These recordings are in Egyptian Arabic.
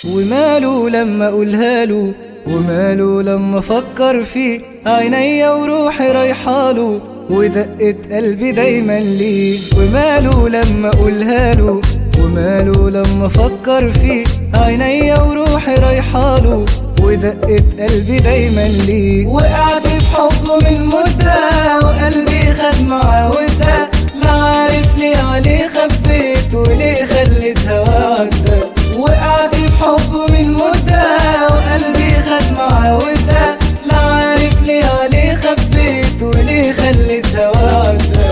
وماله لما اقولها له وماله لما افكر فيه عينيا وروحي رايحاله ودقة قلبي دايما ليه وماله لما اقولها له وماله لما افكر فيه عينيا وروحي رايحاله ودقة قلبي دايما ليه وقعت في حبه من مدة وقلبي خد معاه وده لا عارف ليه عليه خبيت وليه خليت هوا عدى وقعت في حبه من مدة وقلبي خد معاه وده لا عارف ليه عليه خبيت وليه خليت هوا عدى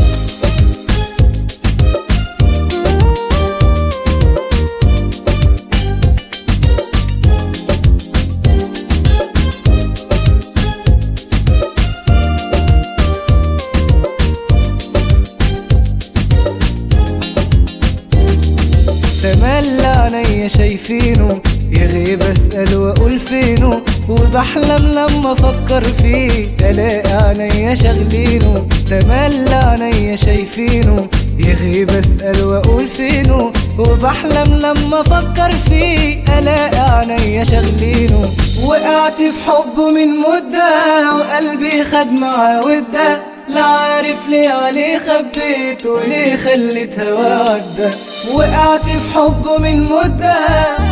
تملى عينيا شايفينه يغيب اسأل واقول فينه وبحلم لما افكر فيه الاقي عينيا شاغلينه تملى عينيا شايفينه يغيب اسأل واقول فينه وبحلم لما افكر فيه الاقي عينيا شاغلينه وقعت في حبه من مدة وقلبي خد معاه وده لا عارف ليه عليه خبيت وليه خليت هوا عدى وقعت في حبه من مدة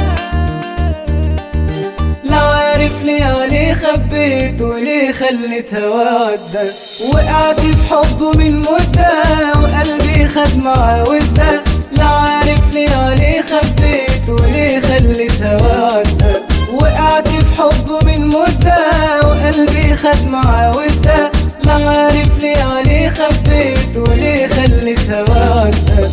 لا عارف ليه عليه خبيت وليه خليت هوا عدى وقعت في حبه من مدة وقلبي خد معاه وده لا عارف ليه عليه خبيت وليه خليت هوا عدى وقعت في حبه من مدة وقلبي خد معاه وده لا عارف ليه عليه خبيت وليه خليت هوا عدى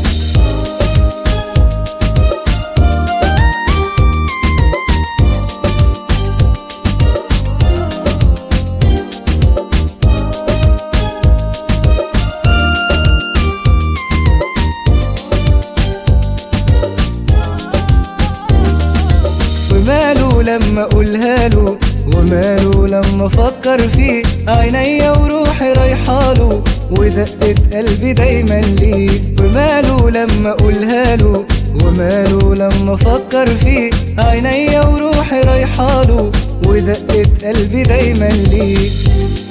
وماله لما اقولها له وماله لما افكر فيه عينيا وروحي رايحاله ودقة قلبي دايما ليه وماله لما اقولها له وماله لما افكر فيه عينيا وروحي رايحاله ودقة قلبي دايما ليه